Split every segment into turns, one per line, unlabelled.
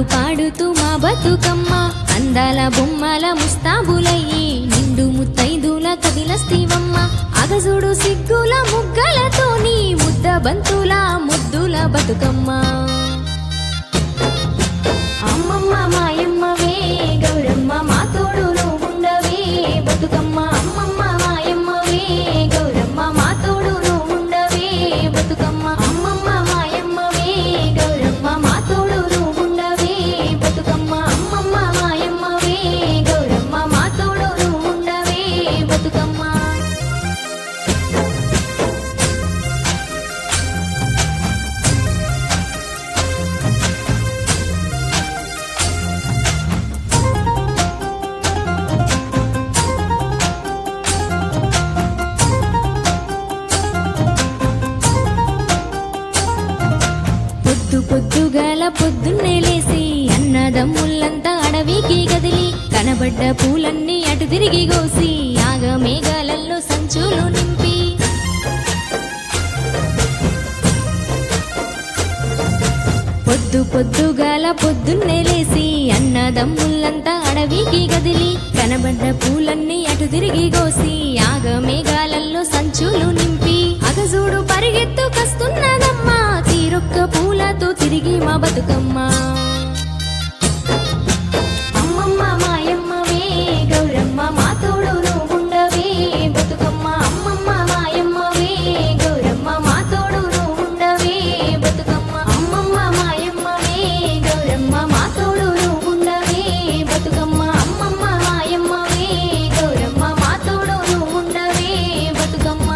పాడుతూ మా బతుకమ్మ అందాల బొమ్మల ముస్తాబులయ్యి నిండు ముత్తైదుల కదిలస్తీవమ్మ అగజుడు సిగ్గుల ముగ్గలతోని ముద్ద బంతుల ముద్దుల బతుకమ్మ అమ్మమ్మ మాయమ్మవే గౌరమ్మ మా తోడు నువ్వుండవే బతుకమ్మ అమ్మమ్మ మాయమ్మవే గౌరమ్మ మా తోడు నువ్వుండవే బతుకమ్మ అమ్మమ్మ మాయమ్మవే గౌరమ్మ మా తోడు నువ్వుండవే బతుకమ్మ అమ్మమ్మ మాయమ్మవే గౌరమ్మ మా తోడు నువ్వుండవే బతుకమ్మ పొద్దు పొద్దుగాల పొద్దున్నే లేసి అన్నదమ్ముళ్ళంతా అడవికి గదిలి కనబడ్డ పూలన్నీ అటు తిరిగి కోసి ఆగమేఘాలలో సంచులు నింపి పొద్దు పొద్దుగాల పొద్దున్నే లేసి అన్నదమ్ముళ్ళంతా అడవికి గదిలి కనబడ్డ పూలన్నీ అటు తిరిగి కోసి ఆగమేఘాలలో సంచులు నింపి అగజూడు పరిగెత్తు కస్తున్నదమ్మా తీరొక్క పూలతో తిరిగి మా బతుకమ్మ అమ్మమ్మ మాయమ్మవే గౌరమ్మ మా తోడు నువ్వుండవే బతుకమ్మ అమ్మమ్మ మాయమ్మవే గౌరమ్మ మా తోడు నువ్వుండవే బతుకమ్మ అమ్మమ్మ మాయమ్మవే గౌరమ్మ మా తోడు నువ్వుండవే బతుకమ్మ అమ్మమ్మ మాయమ్మవే గౌరమ్మ మా తోడు నువ్వుండవే బతుకమ్మ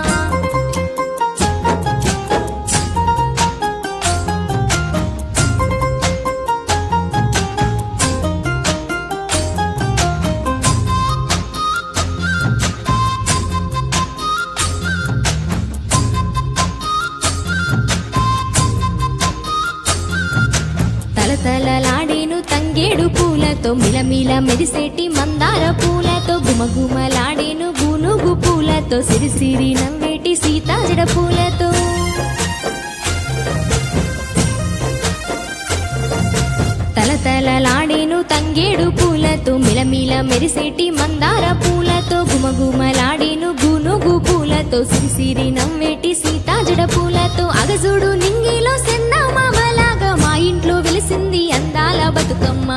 తలతలలాడేను తంగేడు పూలతో మిలమిల మెరిసేటి మందార పూలతో గుమగుమలాడేను గునుగు పూలతో సిరిసిరి నవ్వేటి సీతాజడ పూలతో తలతలలాడేను తంగేడు పూలతో మిలమిల మెరిసేటి మందార పూలతో గుమగుమలాడేను గునుగు పూలతో సిరిసిరి నవ్వేటి సీతాజడ పూలతో అగజుడు నింగిలో సెందమామలాగా మా ఇంట్లో వెలిసింది అందాల బతుకమ్మ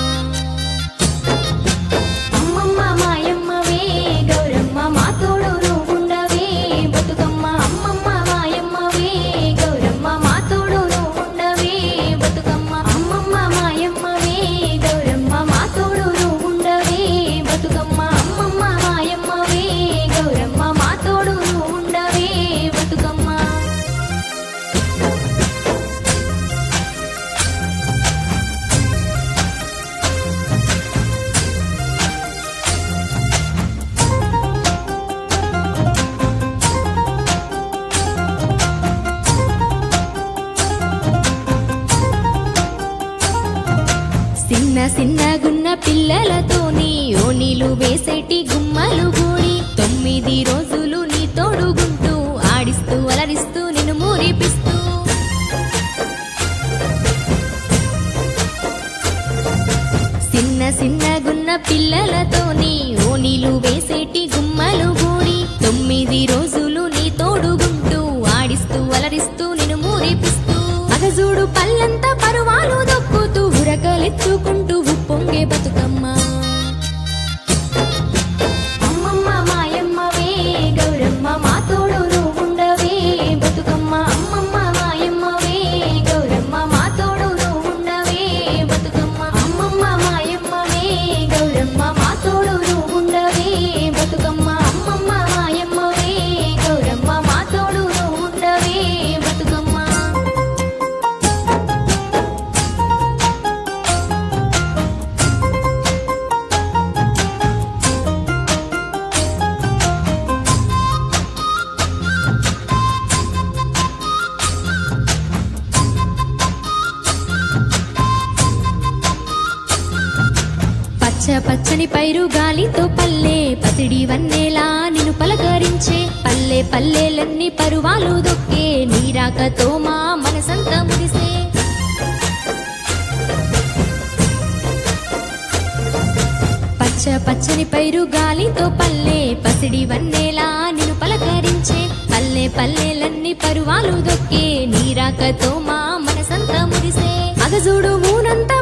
అమ్మమ్మ మాయమ్మవే గౌరమ్మ మా తోడు నువ్వుండవే బతుకమ్మ అమ్మమ్మ మాయమ్మవే గౌరమ్మ మా తోడు నువ్వుండవే బతుకమ్మ అమ్మమ్మ మాయమ్మవే గౌరమ్మ మా తోడు నువ్వుండవే బతుకమ్మ అమ్మమ్మ మాయమ్మవే గౌరమ్మ మా తోడు నువ్వుండవే బతుకమ్మ చిన్న చిన్నగున్న పిల్లలతోని ఓనీలు వేసేటి గుమ్మలు గూడి తొమ్మిది రోజులు నీ తోడుగుంటూ ఆడిస్తూ అలరిస్తూ నిన్ను మూరిపిస్తూ చిన్న చిన్నగున్న పిల్లలతోని ఓనీలు వేసేటి గుమ్మలు గూడి తొమ్మిది రోజులు నీ తోడుగుంటూ ఆడిస్తూ అలరిస్తూ నిన్ను మూరిపిస్తూ అగజూడు పల్లంతా పరువాలు దొక్కుతూ ఉరకలెత్తుకుంటూ ఉప్పొంగే బతుకమ్మ అమ్మమ్మ మాయమ్మవే గౌరమ్మ మా తోడు నువ్వుండవే బతుకమ్మ అమ్మమ్మ మాయమ్మవే గౌరమ్మ మా తోడు నువ్వుండవే బతుకమ్మ అమ్మమ్మ మాయమ్మవే గౌరమ్మ మా తోడు నువ్వుండవే బతుకమ్మ అమ్మమ్మ మాయమ్మవే గౌరమ్మ మా తోడు నువ్వుండవే బతుకమ్మ పచ్చ పచ్చని పైరు గాలితో పల్లె పసిడి వన్నేలా నిన్ను పలకరించే పల్లె పల్లెలన్నీ పరువాలు దొక్కే నీరాకతో మా మనసంతా మురిసే గాలితో పల్లె పసిడి వన్నేలా నిన్ను పలకరించే పల్లె పల్లెలన్నీ పరువాలు దొక్కే నీరాకతో మా మనసంతా మురిసే అగజుడు ఊనంతా